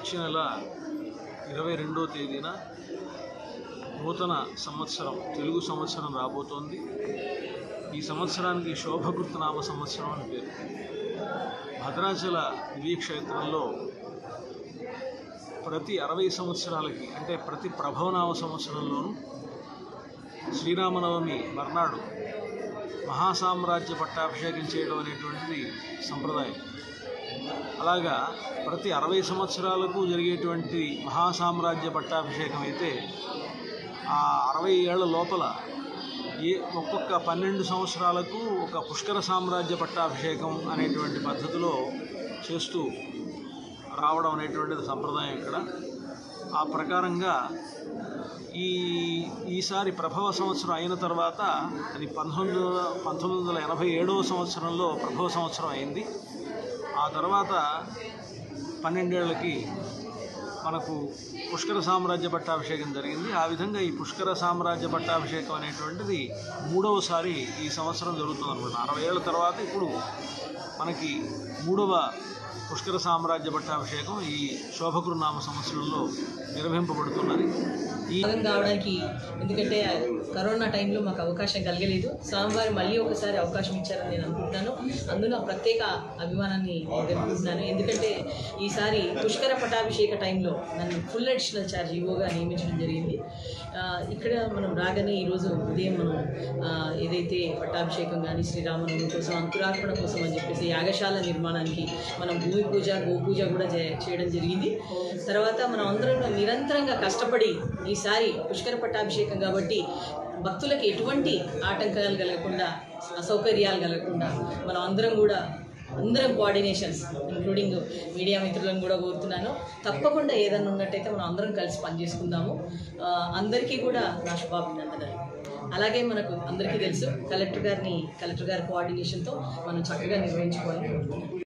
మార్చి నెల ఇరవై రెండో తేదీన నూతన సంవత్సరం తెలుగు సంవత్సరం రాబోతోంది ఈ సంవత్సరానికి శోభకృతనామ సంవత్సరం అని పేరు భద్రాచల దివ్యక్షేత్రంలో ప్రతి అరవై సంవత్సరాలకి అంటే ప్రతి ప్రభవనామ సంవత్సరంలోనూ శ్రీరామనవమి మర్నాడు మహాసామ్రాజ్య పట్టాభిషేకం చేయడం అనేటువంటిది సంప్రదాయం అలాగా ప్రతి అరవై సంవత్సరాలకు జరిగేటువంటి మహాసామ్రాజ్య పట్టాభిషేకం అయితే ఆ అరవై ఏళ్ల లోపల ఏ ఒక్కొక్క పన్నెండు సంవత్సరాలకు ఒక పుష్కర సామ్రాజ్య పట్టాభిషేకం అనేటువంటి పద్ధతిలో చేస్తూ రావడం అనేటువంటిది సంప్రదాయం ఇక్కడ ఆ ప్రకారంగా ఈ ఈసారి ప్రభవ సంవత్సరం అయిన తర్వాత అది పంతొమ్మిది వందల పంతొమ్మిది వందల ఎనభై ఏడవ సంవత్సరంలో ప్రభవ సంవత్సరం అయింది ఆ తర్వాత పన్నెండేళ్లకి మనకు పుష్కర సామ్రాజ్య పట్టాభిషేకం జరిగింది ఆ విధంగా ఈ పుష్కర సామ్రాజ్య పట్టాభిషేకం అనేటువంటిది మూడవసారి ఈ సంవత్సరం జరుగుతుంది అనమాట అరవై ఏళ్ళ తర్వాత ఇప్పుడు మనకి మూడవ పుష్కర సామ్రాజ్య పట్టాభిషేకం ఈ శోభకృనామ సంవత్సరంలో నిర్వహింపబడుతున్నది ఈ భాగం కావడానికి ఎందుకంటే కరోనా టైంలో మాకు అవకాశం కలగలేదు స్వామివారి మళ్ళీ ఒకసారి అవకాశం ఇచ్చారని నేను అనుకుంటున్నాను అందులో ప్రత్యేక అభిమానాన్ని నేను తెలుపుకుంటున్నాను ఎందుకంటే ఈసారి పుష్కర పటాభిషేక టైంలో నన్ను ఫుల్ అడిషనల్ ఛార్జ్ ఈవోగా నియమించడం జరిగింది ఆ, ఇక్కడ మనం రాగానే ఈరోజు ఉదయం మనం ఆ, ఏదైతే పట్టాభిషేకం కానీ శ్రీరామనవమి కోసం అంకురార్పణ కోసం అని చెప్పేసి యాగశాల నిర్మాణానికి మనం భూమి పూజ గోపూజ కూడా చే- చేయడం జరిగింది తర్వాత మనం అందరం నిరంతరంగా కష్టపడి ఈసారి పుష్కర పట్టాభిషేకం కాబట్టి భక్తులకు ఎటువంటి ఆటంకాలు కలగకుండా అసౌకర్యాలు కలగకుండా మనం అందరం కూడా అందరం కోఆర్డినేషన్స్ ఇంక్లూడింగ్ మీడియా మిత్రులను కూడా కోరుతున్నాను తప్పకుండా ఏదైనా ఉన్నట్టయితే మనం అందరం కలిసి పనిచేసుకుందాము ఆ, అందరికీ కూడా నా శుభాభినందనలు అలాగే మనకు అందరికీ తెలుసు కలెక్టర్ గారిని కలెక్టర్ గారి కోఆర్డినేషన్తో మనం చక్కగా నిర్వహించుకోవాలని కోరుతున్నాను